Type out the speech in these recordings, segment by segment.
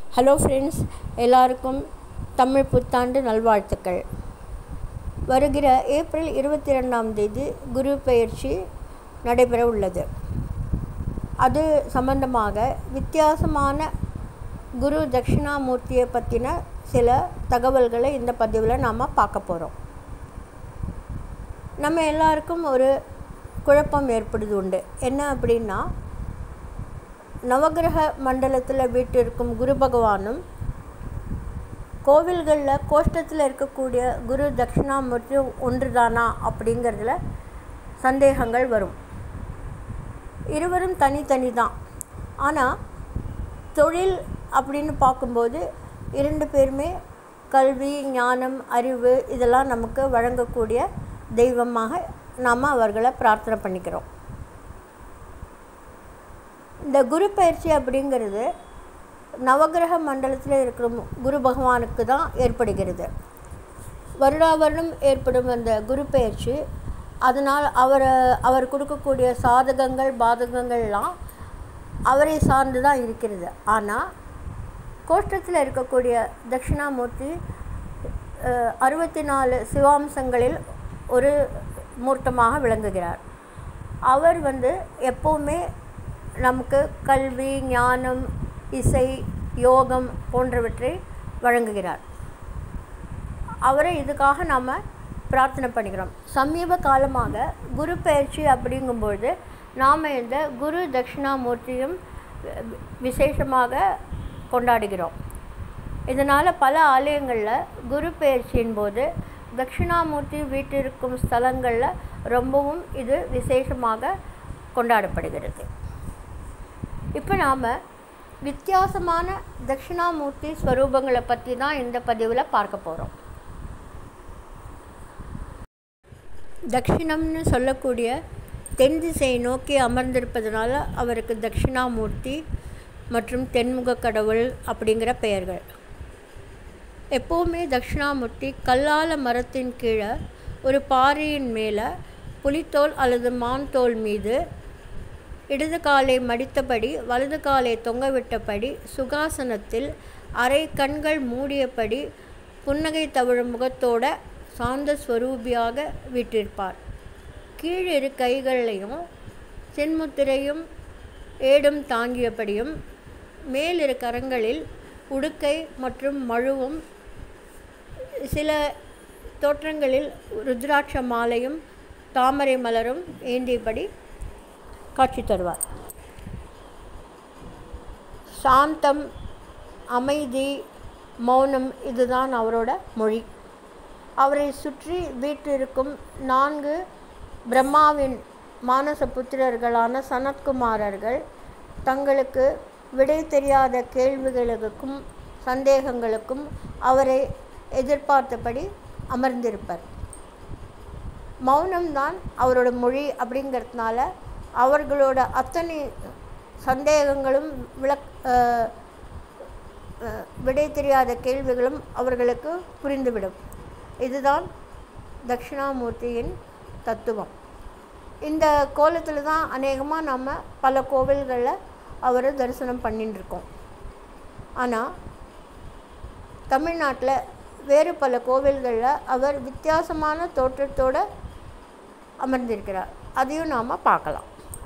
hello friends எல்லாருக்கும் தமிழ் புத்தாண்டு நல்வாழ்த்துக்கள் வருகிற ஏப்ரல் இருபத்தி ரெண்டாம் தேதி குரு பெயர்ச்சி நடைபெற உள்ளது அது சம்பந்தமாக வித்தியாசமான குரு தட்சிணாமூர்த்தியை பற்றின சில தகவல்களை இந்த பதிவில் நாம் பார்க்க போகிறோம் நம்ம எல்லாருக்கும் ஒரு குழப்பம் ஏற்படுது உண்டு என்ன அப்படின்னா நவகிரக மண்டலத்தில் வீட்டிருக்கும் குரு பகவானும் கோவில்களில் கோஷ்டத்தில் இருக்கக்கூடிய குரு தட்சிணாமூர்த்தியும் ஒன்று தானா அப்படிங்கிறதுல சந்தேகங்கள் வரும் இருவரும் தனித்தனி தான் ஆனால் தொழில் அப்படின்னு பார்க்கும்போது இரண்டு பேருமே கல்வி ஞானம் அறிவு இதெல்லாம் நமக்கு வழங்கக்கூடிய தெய்வமாக நாம் அவர்களை பிரார்த்தனை பண்ணிக்கிறோம் இந்த குரு பயிற்சி அப்படிங்கிறது நவகிரக மண்டலத்தில் இருக்கிற குரு பகவானுக்கு தான் ஏற்படுகிறது வருடா வருடம் ஏற்படும் அந்த குரு பயிற்சி அதனால் அவர் அவர் கொடுக்கக்கூடிய சாதகங்கள் பாதகங்கள்லாம் அவரை சார்ந்து தான் இருக்கிறது ஆனால் கோஷ்டத்தில் இருக்கக்கூடிய தட்சிணாமூர்த்தி அறுபத்தி நாலு சிவாம்சங்களில் ஒரு மூர்த்தமாக விளங்குகிறார் அவர் வந்து எப்போவுமே நமக்கு கல்வி ஞானம் இசை யோகம் போன்றவற்றை வழங்குகிறார் அவரை இதுக்காக நாம் பிரார்த்தனை பண்ணிக்கிறோம் சமீப காலமாக குரு பயிற்சி அப்படிங்கும்பொழுது நாம் இந்த குரு தட்சிணாமூர்த்தியும் விசேஷமாக கொண்டாடுகிறோம் இதனால் பல ஆலயங்களில் குரு பயிற்சியின் போது தட்சிணாமூர்த்தி வீட்டிருக்கும் ஸ்தலங்களில் ரொம்பவும் இது விசேஷமாக கொண்டாடப்படுகிறது இப்போ நாம் வித்தியாசமான தட்சிணாமூர்த்தி ஸ்வரூபங்களை பற்றி தான் இந்த பதிவில் பார்க்க போகிறோம் தட்சிணம்னு சொல்லக்கூடிய தென் திசையை நோக்கி அமர்ந்திருப்பதனால அவருக்கு தட்சிணாமூர்த்தி மற்றும் தென்முக கடவுள் அப்படிங்கிற பெயர்கள் எப்போவுமே தட்சிணாமூர்த்தி கல்லால மரத்தின் கீழே ஒரு பாறையின் மேலே புலித்தோல் அல்லது மான் தோல் மீது இடது காலை மடித்தபடி வலது காலை தொங்கவிட்டபடி சுகாசனத்தில் அரை கண்கள் மூடியபடி புன்னகை தவிழும் முகத்தோட சாந்த ஸ்வரூபியாக வீட்டிருப்பார் கீழ் இரு கைகளையும் சென்முத்திரையும் ஏடும் தாங்கியபடியும் மேலிரு கரங்களில் உடுக்கை மற்றும் மழுவும் சில தோற்றங்களில் ருத்ராட்ச மாலையும் தாமரை மலரும் ஏந்தியபடி காட்சி தருவார் சாந்தம் அமைதி மௌனம் இதுதான் அவரோட மொழி அவரை சுற்றி வீட்டிருக்கும் நான்கு பிரம்மாவின் மானச புத்திரர்களான சனத்குமாரர்கள் தங்களுக்கு விடை தெரியாத கேள்விகளுக்கும் சந்தேகங்களுக்கும் அவரை எதிர்பார்த்தபடி அமர்ந்திருப்பர் மௌனம்தான் அவரோட மொழி அப்படிங்கிறதுனால அவர்களோட அத்தனை சந்தேகங்களும் விளக் விடை தெரியாத கேள்விகளும் அவர்களுக்கு புரிந்துவிடும் இதுதான் தட்சிணாமூர்த்தியின் தத்துவம் இந்த கோலத்தில் தான் அநேகமாக நம்ம பல கோவில்களில் அவரை தரிசனம் பண்ணிட்டு இருக்கோம் ஆனால் தமிழ்நாட்டில் வேறு பல கோவில்களில் அவர் வித்தியாசமான தோற்றத்தோடு அமர்ந்திருக்கிறார் அதையும் நாம் பார்க்கலாம்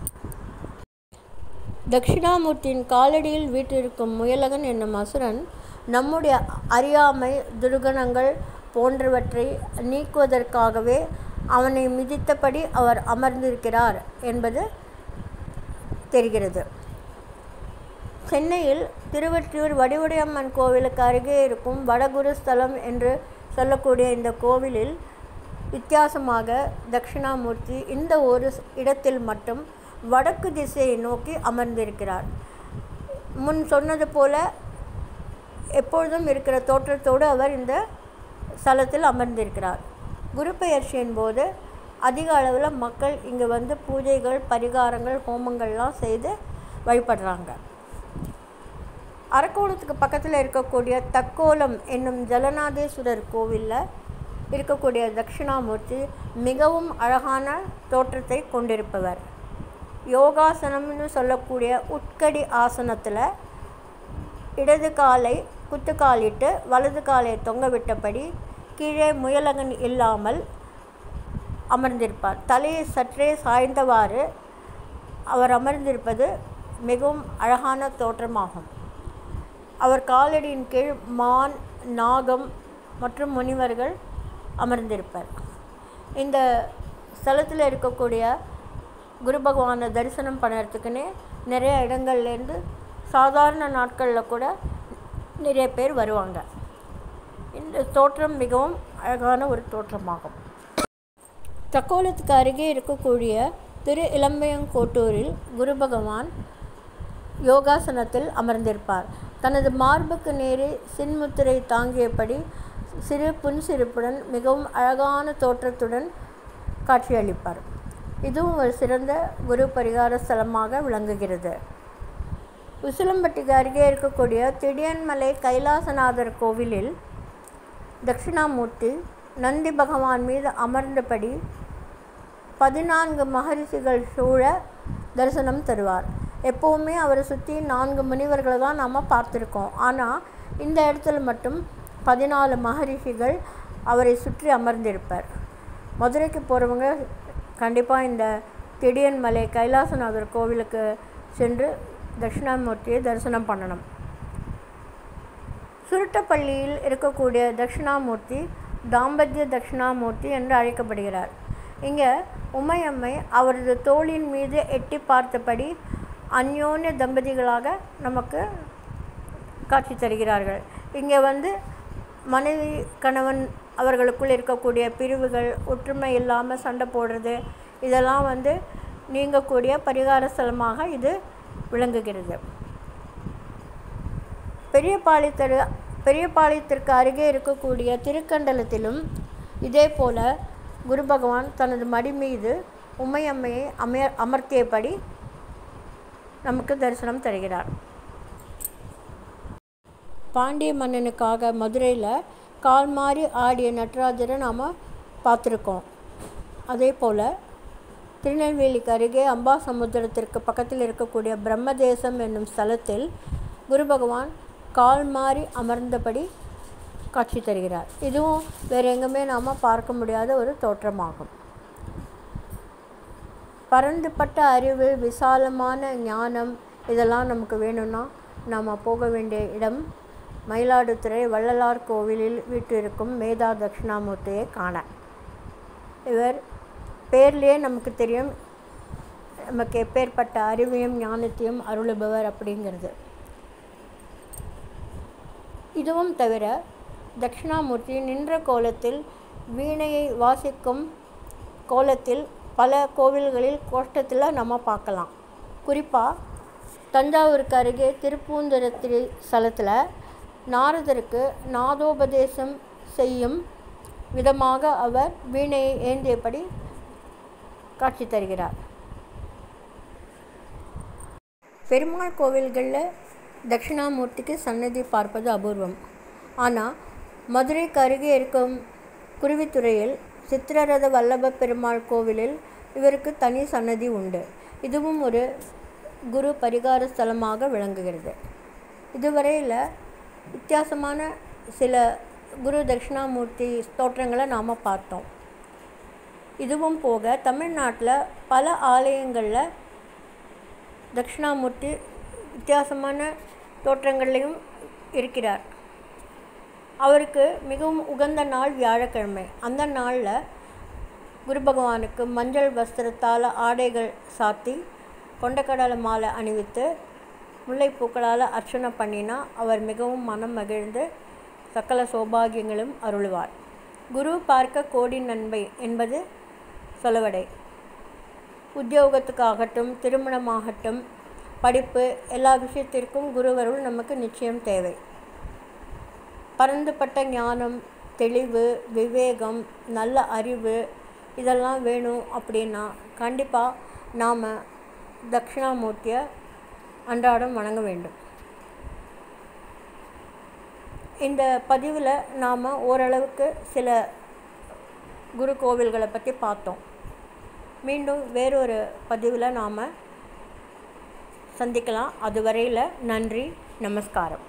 தட்சிணாமூர்த்தியின் காலடியில் வீட்டிருக்கும் முயலகன் என்னும் அசுரன் நம்முடைய அறியாமை துர்கணங்கள் போன்றவற்றை நீக்குவதற்காகவே அவனை மிதித்தபடி அவர் அமர்ந்திருக்கிறார் என்பது தெரிகிறது சென்னையில் திருவற்றியூர் வடிவுடையம்மன் கோவிலுக்கு அருகே இருக்கும் வடகுரு ஸ்தலம் என்று சொல்லக்கூடிய இந்த கோவிலில் வித்தியாசமாக தட்சிணாமூர்த்தி இந்த ஒரு இடத்தில் மட்டும் வடக்கு திசையை நோக்கி அமர்ந்திருக்கிறார் முன் சொன்னது போல எப்பொழுதும் இருக்கிற தோற்றத்தோடு அவர் இந்த ஸ்தலத்தில் அமர்ந்திருக்கிறார் குரு பெயர்ச்சியின் போது அதிக அளவில் மக்கள் இங்கே வந்து பூஜைகள் பரிகாரங்கள் ஹோமங்கள்லாம் செய்து வழிபடுறாங்க அரக்கோணத்துக்கு பக்கத்தில் இருக்கக்கூடிய தக்கோலம் என்னும் ஜலநாதேஸ்வரர் கோவிலில் இருக்கக்கூடிய தட்சிணாமூர்த்தி மிகவும் அழகான தோற்றத்தை கொண்டிருப்பவர் யோகாசனம்னு சொல்லக்கூடிய உட்கடி ஆசனத்தில் இடது காலை குத்துக்காலிட்டு வலது காலை தொங்கவிட்டபடி கீழே முயலகன் இல்லாமல் அமர்ந்திருப்பார் தலையை சற்றே சாய்ந்தவாறு அவர் அமர்ந்திருப்பது மிகவும் அழகான தோற்றமாகும் அவர் காலடியின் கீழ் மான் நாகம் மற்றும் முனிவர்கள் அமர்ந்திருப்பார் இந்த ஸ்தலத்தில் இருக்கக்கூடிய குரு பகவானை தரிசனம் பண்ணுறதுக்குன்னே நிறைய இடங்கள்லேருந்து சாதாரண நாட்களில் கூட நிறைய பேர் வருவாங்க இந்த தோற்றம் மிகவும் அழகான ஒரு தோற்றமாகும் தக்கோலத்துக்கு அருகே இருக்கக்கூடிய திரு இளம்பையங்கோட்டூரில் குரு பகவான் யோகாசனத்தில் அமர்ந்திருப்பார் தனது மார்புக்கு நேரே சின்முத்திரை தாங்கியபடி சிறு புன்சிரிப்புடன் மிகவும் அழகான தோற்றத்துடன் காட்சியளிப்பார் இதுவும் ஒரு சிறந்த குரு பரிகார ஸ்தலமாக விளங்குகிறது உசிலம்பட்டிக்கு அருகே இருக்கக்கூடிய திடியன்மலை கைலாசநாதர் கோவிலில் தட்சிணாமூர்த்தி நந்தி பகவான் மீது அமர்ந்தபடி பதினான்கு மகரிஷிகள் சூழ தரிசனம் தருவார் எப்போவுமே அவரை சுற்றி நான்கு முனிவர்களை தான் நாம் பார்த்துருக்கோம் ஆனால் இந்த இடத்துல மட்டும் பதினாலு மகரிஷிகள் அவரை சுற்றி அமர்ந்திருப்பார் மதுரைக்கு போகிறவங்க கண்டிப்பாக இந்த திடியன்மலை கைலாசநாதர் கோவிலுக்கு சென்று தட்சிணாமூர்த்தியை தரிசனம் பண்ணணும் சுருட்டப்பள்ளியில் இருக்கக்கூடிய தட்சிணாமூர்த்தி தாம்பத்திய தட்சிணாமூர்த்தி என்று அழைக்கப்படுகிறார் இங்கே உமையம்மை அவரது தோளின் மீது எட்டி பார்த்தபடி அந்யோன்ய தம்பதிகளாக நமக்கு காட்சி தருகிறார்கள் இங்கே வந்து மனைவி கணவன் அவர்களுக்குள் இருக்கக்கூடிய பிரிவுகள் ஒற்றுமை இல்லாமல் சண்டை போடுறது இதெல்லாம் வந்து நீங்கக்கூடிய பரிகார ஸ்தலமாக இது விளங்குகிறது பெரியபாளையத்தரு பெரியபாளையத்திற்கு அருகே இருக்கக்கூடிய திருக்கண்டலத்திலும் இதே போல குரு பகவான் தனது மடி மீது உமையம்மையை அமய அமர்த்தியபடி நமக்கு தரிசனம் தருகிறார் பாண்டிய மன்னனுக்காக மதுரையில் கால் மாறி ஆடிய நடராஜரை நாம் பார்த்துருக்கோம் அதே போல் திருநெல்வேலிக்கு அருகே அம்பாசமுத்திரத்திற்கு பக்கத்தில் இருக்கக்கூடிய பிரம்மதேசம் என்னும் ஸ்தலத்தில் குரு பகவான் கால் மாறி அமர்ந்தபடி காட்சி தருகிறார் இதுவும் வேறு எங்குமே நாம் பார்க்க முடியாத ஒரு தோற்றமாகும் பரந்துபட்ட அறிவு விசாலமான ஞானம் இதெல்லாம் நமக்கு வேணும்னா நாம் போக வேண்டிய இடம் மயிலாடுதுறை வள்ளலார் கோவிலில் வீட்டிருக்கும் மேதா தட்சிணாமூர்த்தியை காண இவர் பேர்லேயே நமக்கு தெரியும் நமக்கு எப்பேற்பட்ட அறிவையும் ஞானத்தையும் அருளுபவர் அப்படிங்கிறது இதுவும் தவிர தட்சிணாமூர்த்தி நின்ற கோலத்தில் வீணையை வாசிக்கும் கோலத்தில் பல கோவில்களில் கோஷ்டத்தில் நம்ம பார்க்கலாம் குறிப்பாக தஞ்சாவூருக்கு அருகே திருப்பூந்துரத்திரி ஸ்தலத்தில் நாரதருக்கு நாதோபதேசம் செய்யும் விதமாக அவர் வீணையை ஏந்தியபடி காட்சி தருகிறார் பெருமாள் கோவில்களில் தட்சிணாமூர்த்திக்கு சன்னதி பார்ப்பது அபூர்வம் ஆனால் மதுரைக்கு அருகே இருக்கும் குருவித்துறையில் சித்திரரத வல்லப பெருமாள் கோவிலில் இவருக்கு தனி சன்னதி உண்டு இதுவும் ஒரு குரு பரிகார ஸ்தலமாக விளங்குகிறது இதுவரையில் வித்தியாசமான சில குரு தட்சிணாமூர்த்தி தோற்றங்களை நாம் பார்த்தோம் இதுவும் போக தமிழ்நாட்டில் பல ஆலயங்களில் தட்சிணாமூர்த்தி வித்தியாசமான தோற்றங்கள்லையும் இருக்கிறார் அவருக்கு மிகவும் உகந்த நாள் வியாழக்கிழமை அந்த நாளில் குரு பகவானுக்கு மஞ்சள் வஸ்திரத்தால் ஆடைகள் சாத்தி கொண்டக்கடலை மாலை அணிவித்து முல்லைப்பூக்களால் அர்ச்சனை பண்ணினா அவர் மிகவும் மனம் மகிழ்ந்து சகல சௌபாகியங்களும் அருளுவார் குரு பார்க்க கோடி நன்மை என்பது சொலவடை உத்தியோகத்துக்காகட்டும் திருமணமாகட்டும் படிப்பு எல்லா விஷயத்திற்கும் குருவருள் நமக்கு நிச்சயம் தேவை பரந்துபட்ட ஞானம் தெளிவு விவேகம் நல்ல அறிவு இதெல்லாம் வேணும் அப்படின்னா கண்டிப்பாக நாம் தட்சிணாமூர்த்தியை அன்றாடம் வணங்க வேண்டும் இந்த பதிவில் நாம் ஓரளவுக்கு சில குரு கோவில்களை பற்றி பார்த்தோம் மீண்டும் வேறொரு பதிவில் நாம் சந்திக்கலாம் அதுவரையில் நன்றி நமஸ்காரம்